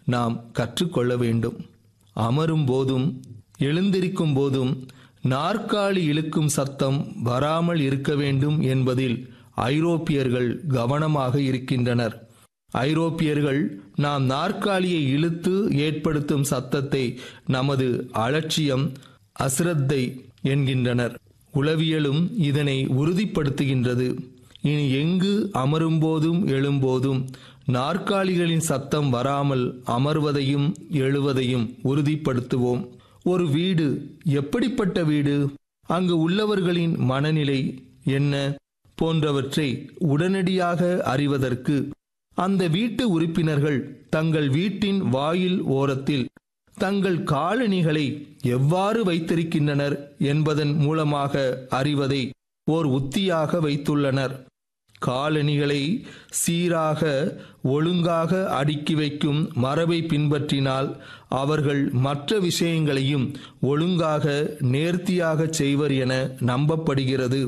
நாம் கற்றுக்கொள்ள வேண்டும் அமரும் போதும் எழுந்திருக்கும் போதும் நாற்காலி இழுக்கும் சத்தம் வராமல் இருக்க வேண்டும் என்பதில் ஐரோப்பியர்கள் கவனமாக இருக்கின்றனர் ஐரோப்பியர்கள் நாம் நாற்காலியை இழுத்து ஏற்படுத்தும் சத்தத்தை நமது அலட்சியம் அசிரத்தை என்கின்றனர் உளவியலும் இதனை உறுதிப்படுத்துகின்றது இனி எங்கு அமரும்போதும் எழும்போதும் நாற்காலிகளின் சத்தம் வராமல் அமர்வதையும் எழுவதையும் உறுதிப்படுத்துவோம் ஒரு வீடு எப்படிப்பட்ட வீடு அங்கு உள்ளவர்களின் மனநிலை என்ன போன்றவற்றை உடனடியாக அறிவதற்கு அந்த வீட்டு உறுப்பினர்கள் தங்கள் வீட்டின் வாயில் ஓரத்தில் தங்கள் காலணிகளை எவ்வாறு வைத்திருக்கின்றனர் என்பதன் மூலமாக அறிவதை ஓர் உத்தியாக வைத்துள்ளனர் காலணிகளை சீராக ஒழுங்காக அடுக்கி வைக்கும் மரபை பின்பற்றினால் அவர்கள் மற்ற விஷயங்களையும் ஒழுங்காக நேர்த்தியாக செய்வர் என நம்பப்படுகிறது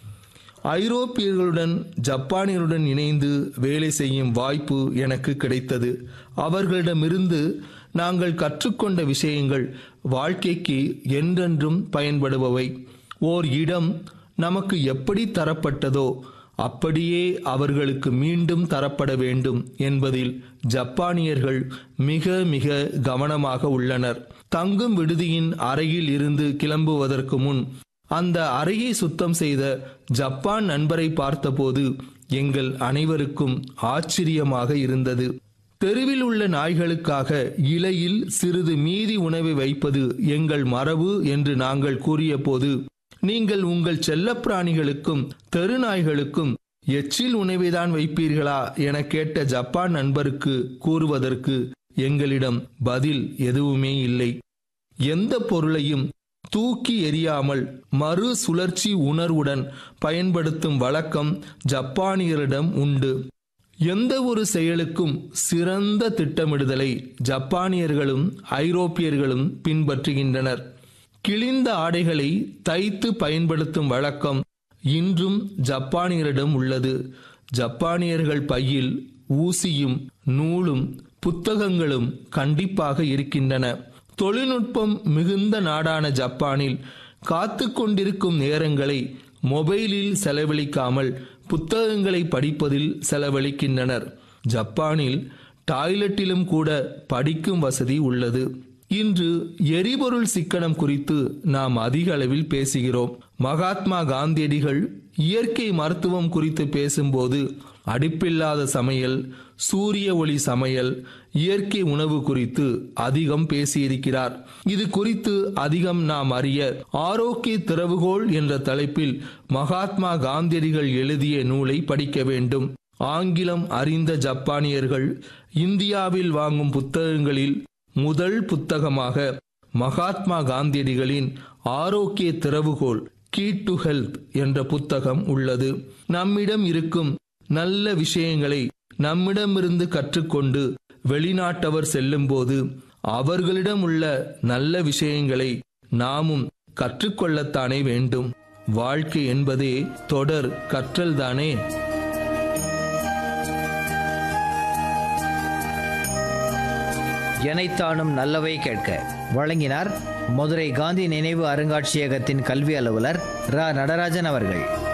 ஐரோப்பியர்களுடன் ஜப்பானியருடன் இணைந்து வேலை செய்யும் வாய்ப்பு எனக்கு கிடைத்தது அவர்களிடமிருந்து நாங்கள் கற்றுக்கொண்ட விஷயங்கள் வாழ்க்கைக்கு என்றென்றும் பயன்படுபவை ஓர் இடம் நமக்கு எப்படி தரப்பட்டதோ அப்படியே அவர்களுக்கு மீண்டும் தரப்பட வேண்டும் என்பதில் ஜப்பானியர்கள் மிக மிக கவனமாக உள்ளனர் தங்கும் விடுதியின் அறையில் இருந்து கிளம்புவதற்கு முன் அந்த அறையை சுத்தம் செய்த ஜப்பான் நண்பரை பார்த்தபோது எங்கள் அனைவருக்கும் ஆச்சரியமாக இருந்தது தெருவில் உள்ள நாய்களுக்காக இலையில் சிறிது மீதி உணவை வைப்பது எங்கள் மரபு என்று நாங்கள் கூறியபோது நீங்கள் உங்கள் செல்லப்பிராணிகளுக்கும் தெரு நாய்களுக்கும் எச்சில் உணவைதான் வைப்பீர்களா என கேட்ட ஜப்பான் நண்பருக்கு கூறுவதற்கு எங்களிடம் பதில் எதுவுமே இல்லை எந்த பொருளையும் தூக்கி எறியாமல் மறு சுழற்சி உணர்வுடன் பயன்படுத்தும் வழக்கம் ஜப்பானியரிடம் உண்டு எந்த ஒரு செயலுக்கும் சிறந்த திட்டமிடுதலை ஜப்பானியர்களும் ஐரோப்பியர்களும் பின்பற்றுகின்றனர் கிழிந்த ஆடைகளை தைத்து பயன்படுத்தும் வழக்கம் இன்றும் ஜப்பானியரிடம் உள்ளது ஜப்பானியர்கள் பையில் ஊசியும் நூலும் புத்தகங்களும் கண்டிப்பாக இருக்கின்றன தொழில்நுட்பம் மிகுந்த நாடான ஜப்பானில் காத்து கொண்டிருக்கும் நேரங்களை மொபைலில் செலவழிக்காமல் புத்தகங்களை படிப்பதில் செலவழிக்கின்றனர் ஜப்பானில் டாய்லெட்டிலும் கூட படிக்கும் வசதி உள்ளது இன்று எரிபொருள் சிக்கனம் குறித்து நாம் அதிக அளவில் பேசுகிறோம் மகாத்மா காந்தியடிகள் இயற்கை மருத்துவம் குறித்து பேசும்போது அடுப்பில்லாத சமையல் சூரிய ஒளி சமையல் இயற்கை உணவு குறித்து அதிகம் பேசியிருக்கிறார் இது குறித்து அதிகம் நாம் அறிய ஆரோக்கிய திறவுகோல் என்ற தலைப்பில் மகாத்மா காந்தியடிகள் எழுதிய நூலை படிக்க வேண்டும் ஆங்கிலம் அறிந்த ஜப்பானியர்கள் இந்தியாவில் வாங்கும் புத்தகங்களில் முதல் புத்தகமாக மகாத்மா காந்தியடிகளின் ஆரோக்கிய திறவுகோல் கீ டு ஹெல்த் என்ற புத்தகம் உள்ளது நம்மிடம் இருக்கும் நல்ல விஷயங்களை நம்மிடமிருந்து கற்றுக்கொண்டு வெளிநாட்டவர் செல்லும்போது அவர்களிடம் உள்ள நல்ல விஷயங்களை நாமும் கற்றுக்கொள்ளத்தானே வேண்டும் வாழ்க்கை என்பதே தொடர் கற்றல்தானே எனைத்தானும் நல்லவை கேட்க வழங்கினார் மதுரை காந்தி நினைவு அருங்காட்சியகத்தின் கல்வி அலுவலர் ரா நடராஜன் அவர்கள்